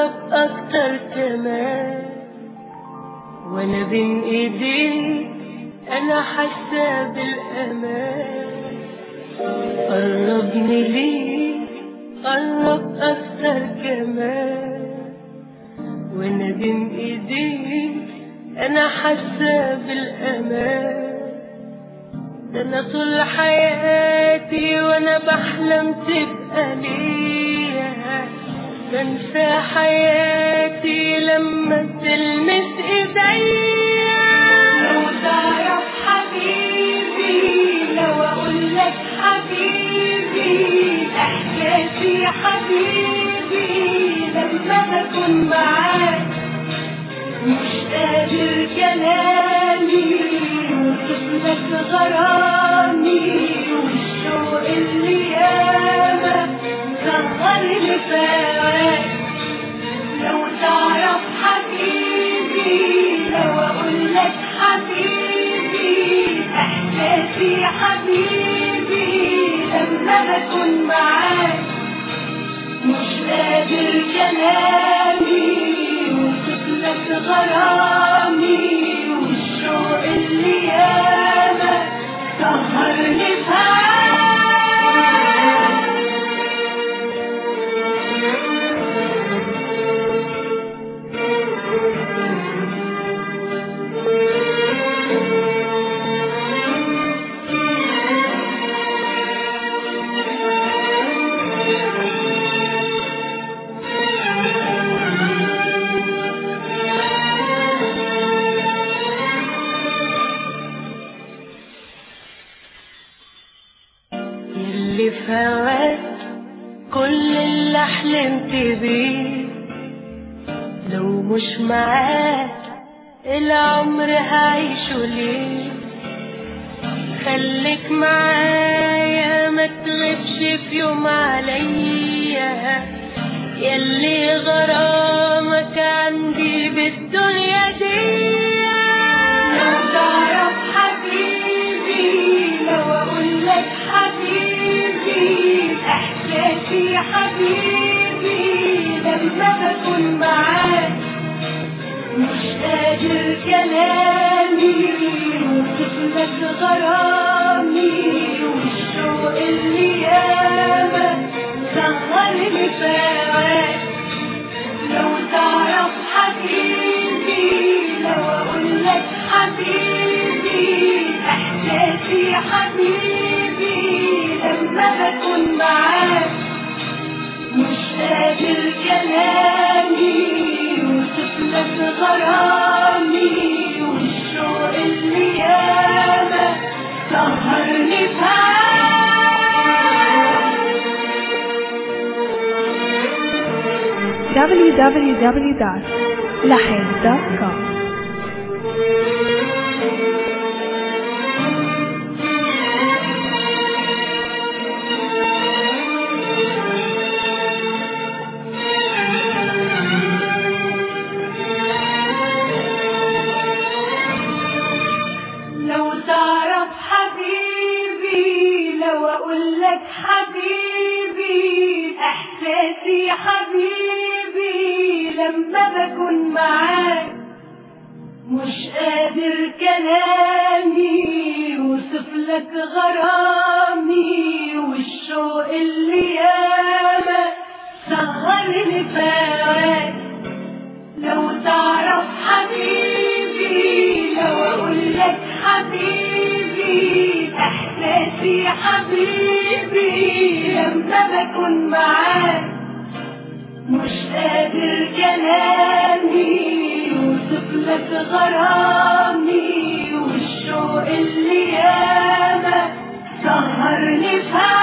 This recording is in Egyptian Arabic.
قرب أكتر كمان وأنا بين إيديك أنا حاسة بالأمان قربني ليك قرب أكتر كمان وأنا بين إيديك أنا حاسة بالأمان ده أنا طول حياتي وأنا بحلم تبقى ليا بنسى حياتي لما تلمس إيديا لو تعرف حبيبي لو اقول لك حبيبي احساسي حبيبي لما بكون معاك مش قادر كلامي وصف لك غرامي والشوق اللي ياما سهرني فاك لو تعرف حبيبي لو اقول لك حبيبي احساسي حبيبي لما بكون معاك مش قادر كلامي وصف لك غرامي والشوق اللي ياما سهرني فاك اللي في هواك كل اللي حلمت بيه لو مش معاك العمر هعيشه ليه خليك معايا ما تغيبش في يوم عليا يلي غرامك عندي بالدنيا دي لو تعرف حبيبي لو اقول لك حبيبي احساسي حبيبي لما بكون معاك مش قادر كلامي وصف لك غرامي والشوق اللي ياما سهرني فاك لو تعرف حبيبي لو اقول لك حبيبي احساسي حبيبي لما بكون معاك مش قادر كلامي وصف لك غرامي والشوق اللي ياما سهرني فاك www.lahel.com لو تعرف حبيبي لو اقول لك حبيبي احساسي حبيبي لما بكون معاك مش قادر كلامي وصف لك غرامي والشوق اللي ياما سهرني فاك لو تعرف حبيبي لو اقول لك حبيبي احساسي حبيبي لما بكون معاك مش قادر كلامي وصف لك غرامي والشوق اللي ياما سهرني فاك